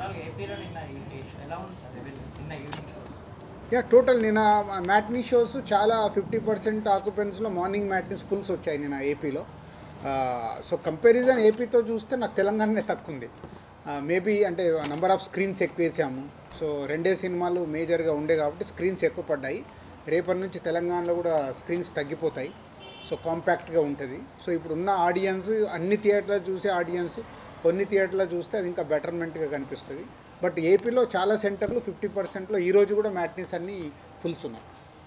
Overall ఏపీలో నిన్న ఈ- ఎలా ఉంది సార్ రెవెన్యూ నిన్న ఈవినింగ్ షో యా టోటల్ నిన్న మ్యాట్నీ షోస్ చాలా ఫిఫ్టీ పర్సెంట్ ఆక్యుపెన్స్లో మార్నింగ్ మ్యాట్నీస్ ఫుల్స్ వచ్చాయి నిన్న ఏపీలో సో కంపారిజన్ ఏపీతో చూస్తే నాకు తెలంగాణనే తక్కువ ఉంది మేబీ అంటే నంబర్ ఆఫ్ స్క్రీన్స్ ఎక్కువ వేసాము సో రెండే సినిమాలు మేజర్గా ఉండే కాబట్టి స్క్రీన్స్ ఎక్కువ పడ్డాయి రేపటి నుంచి తెలంగాణలో కూడా స్క్రీన్స్ తగ్గిపోతాయి సో కాంపాక్ట్గా ఉంటుంది సో ఇప్పుడు ఉన్న ఆడియన్స్ అన్ని థియేటర్లో చూసే ఆడియన్స్ కొన్ని థియేటర్లో చూస్తే అది ఇంకా బెటర్మెంట్గా కనిపిస్తుంది బట్ ఏపీలో చాలా సెంటర్లు ఫిఫ్టీ పర్సెంట్లో ఈ రోజు కూడా మ్యాట్నీస్ అన్నీ ఫుల్స్ ఉన్నాయి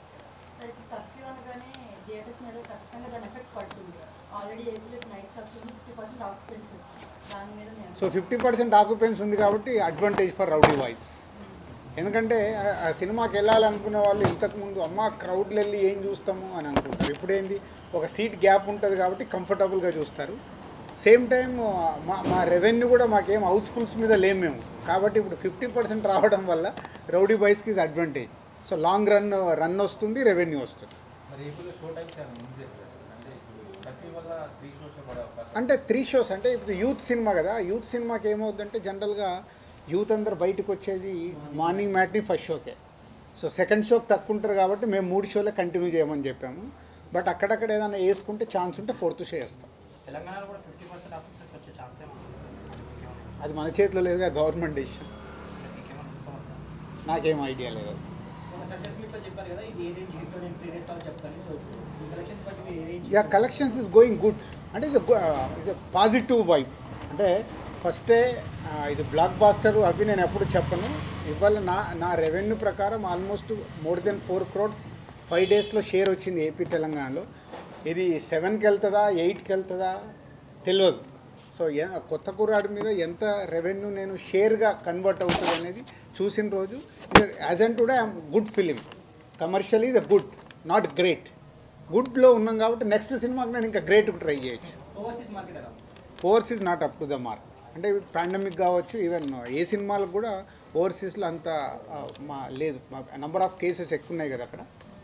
కర్ఫ్యూ అనగానే థియేటర్స్ మీద ఖచ్చితంగా దాని ఎఫెక్ట్ పడుతుంది ఆల్రెడీ ఏపీలో night curfew sixty percent occupancy దాని మీద మేము సో ఫిఫ్టీ పర్సెంట్ ఆక్యుపెన్స్ ఉంది కాబట్టి అడ్వాంటేజ్ ఫర్ రౌడీ వాయిస్ ఎందుకంటే ఆ- ఆ సినిమాకి వెళ్ళాలనుకునే వాళ్ళు ఇంతకుముందు అమ్మ క్రౌడ్లు వెళ్ళి ఏం చూస్తాము అని అనుకుంటారు ఇప్పుడు ఏంది ఒక సీట్ గ్యాప్ ఉంటుంది కాబట్టి కంఫర్టబుల్గా చూస్తారు సేమ్ టైం మా మా రెవెన్యూ కూడా మాకేం హౌస్ఫుల్స్ మీద లేము మేము కాబట్టి ఇప్పుడు ఫిఫ్టీ పర్సెంట్ రావడం వల్ల రౌడీ బాయ్స్కి is advantage so long run run వస్తుంది రెవెన్యూ వస్తుంది మరి ఏపీలో షో టైమ్స్ ఏమైనా ముందు చేస్తారు అంటే ఇప్పుడు కర్ఫ్యూ వల్ల త్రీ షోస్ పడే అవకాశం అంటే త్రీ షోస్ అంటే ఇప్పుడు యూత్ సినిమా కదా యూత్ సినిమాకి ఏమవుతుందంటే జనరల్గా యూత్ అందరు బయటకు వచ్చేది మార్నింగ్ మ్యాట్ని ఫస్ట్ షోకే సో సెకండ్ షోకి తక్కువ ఉంటారు కాబట్టి మేము మూడు షోలే కంటిన్యూ చేయమని చెప్పాము బట్ అక్కడక్కడ ఏదైనా వేసుకుంటే ఛాన్స్ ఉంటే ఫోర్త్ షో వేస్తాం తెలంగాణలో కూడా ఫిఫ్టీ పర్సెంట్ ఆఫీసర్స్ వచ్చే ఛాన్స్ ఏమో అది మన చేతిలో లేదుగా గవర్నమెంట్ డెసిషన్ మీకేమైనా ఇన్ఫర్మేషన్ నాకేం ఐడియా లేదు ఒక సక్సెస్ మీట్లో చెప్పారు కదా ఇది ఏ రేంజ్ హిట్ నేను త్రీ డేస్ అని చెప్తాను సో ఈ కలెక్షన్స్ బట్టి మీరు ఏ range yeah collections is going good అంటే is is a positive vibe అంటే ఫస్టే ఆ, ఇది బ్లాక్ బాస్టర్ అవి నేను ఎప్పుడు చెప్పను ఇవాళ నా నా రెవెన్యూ ప్రకారం almost more than four crores five డేస్లో షేర్ వచ్చింది ఏపీ తెలంగాణలో ఇది సెవెన్కి వెళ్తుందా ఎయిట్కి వెళ్తుందా తెలియదు సో ఎ- కొత్త కుర్రాడి మీద ఎంత రెవెన్యూ నేను షేర్గా కన్వర్ట్ అవుతుంది అనేది చూసిన రోజు as and today I'm good film commercial is a good not great గుడ్లో ఉన్నాం కాబట్టి నెక్స్ట్ సినిమాకి నేను ఇంకా గ్రేట్ ట్రై చేయొచ్చు ఓవర్సీస్ మార్కెట్ ఎలా overseas not up to the mark అంటే పాండమిక్ కావచ్చు ఈవెన్ ఏ సినిమాలకు కూడా ఓవర్సీస్లో అంత ఆ, మా లేదు నంబర్ ఆఫ్ కేసెస్ ఎక్కువ ఉన్నాయి కదా అక్కడ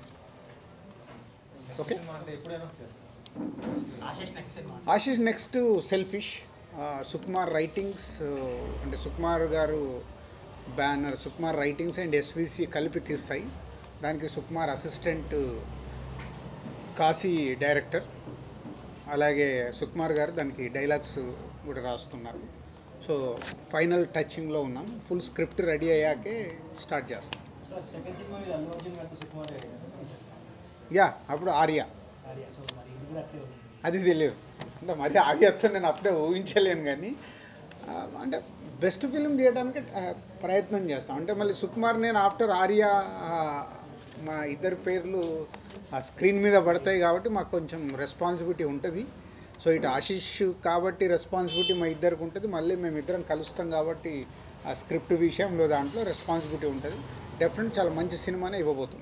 ఓకే సినిమా అంటే ఎప్పుడైనా చేస్తారు ఆశీష్ నెక్స్ట్ సినిమా Ashish next selfish Sukumar writings అంటే Sukumar garu banner Sukumar writings and SVC కలిపి తీస్తాయి దానికి సుకుమార్ అసిస్టెంట్ కాశీ డైరెక్టర్ అలాగే సుకుమార్ గారు దానికి డైలాగ్స్ కూడా రాస్తున్నారు సో ఫైనల్ టచింగ్లో ఉన్నాం ఫుల్ స్క్రిప్ట్ రెడీ అయ్యాకే స్టార్ట్ చేస్తాం సార్ సెకండ్ సినిమా మీద అల్లు అర్జున్ గారితో సుకుమార్ గారు యా అప్పుడు ఆర్య ఆర్య సో మరి ఇది కూడా అట్లే ఉంది అది తెలియదు అంటే మరి ఆర్యతో నేను అప్పుడే ఊహించలేను కానీ ఆ, అంటే బెస్ట్ ఫిలిం తీయడానికి ఆ, ప్రయత్నం చేస్తాం అంటే మళ్ళీ సుకుమార్ నేను ఆఫ్టర్ ఆర్య ఆ, మా ఇద్దరి పేర్లు ఆ స్క్రీన్ మీద పడతాయి కాబట్టి మాకు కొంచెం రెస్పాన్సిబిలిటీ ఉంటుంది సో ఇటు ఆశీష్ కాబట్టి రెస్పాన్సిబిలిటీ మా ఇద్దరికి ఉంటుంది మళ్ళీ మేము ఇద్దరం కలుస్తాం కాబట్టి ఆ స్క్రిప్ట్ విషయంలో దాంట్లో రెస్పాన్సిబిలిటీ ఉంటుంది డెఫినెట్ చాలా మంచి సినిమానే ఇవ్వబోతున్నాం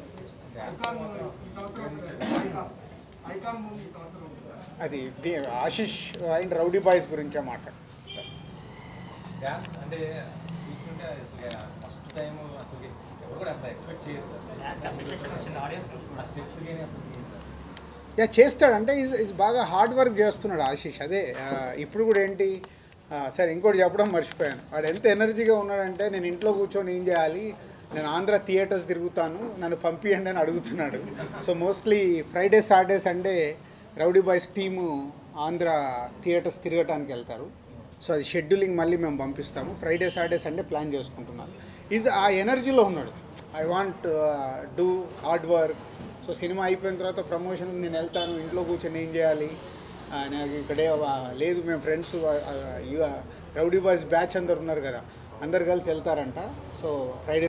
అది ది- ఆశీష్ అండ్ రౌడీ బాయ్స్ గురించే మాట్లాడు డ్యాన్స్ అంటే చూస్తుంటే అసలు ఫస్ట్ టైం అసలు ఎవరు కూడా అంత ఎక్స్పెక్ట్ చేయరు సార్ డ్యాన్స్ అప్రిషియేషన్ వచ్చింది ఆడియన్స్ ఆ స్టెప్స్ కానీ అసలు ఏంటి సార్? యా చేస్తాడు అంటే ఇస్ ఇస్ బాగా హార్డ్ వర్క్ చేస్తున్నాడు ఆశీష్ అదే ఆ, ఇప్పుడు కూడా ఏంటి ఆ, సరే ఇంకోటి చెప్పడం మర్చిపోయాను వాడు ఎంత ఎనర్జీగా ఉన్నాడంటే నేను ఇంట్లో కూర్చొని ఏం చేయాలి నేను ఆంధ్ర థియేటర్స్ తిరుగుతాను నన్ను పంపియండి అని అడుగుతున్నాడు so mostly Friday Saturday Sunday rowdy boys team Andhra theatres తిరగటానికి వెళ్తారు సో అది షెడ్యూలింగ్ మళ్ళీ మేము పంపిస్తాము ఫ్రైడే సాటర్డే సండే ప్లాన్ చేసుకుంటున్నాను ఈజ్ ఆ ఎనర్జీలో ఉన్నాడు I want do hard work so సినిమా అయిపోయిన తర్వాత ప్రమోషన్ నేను వెళ్తాను ఇంట్లో కూర్చొని ఏం చేయాలి ఆ, నాకు ఇక్కడే ఆ, లేదు మేము ఫ్రెండ్స్ రౌడీ బాయ్స్ బ్యాచ్ అందరు ఉన్నారు కదా అందరు కలిసి వెళ్తారంట సో ఫ్రైడే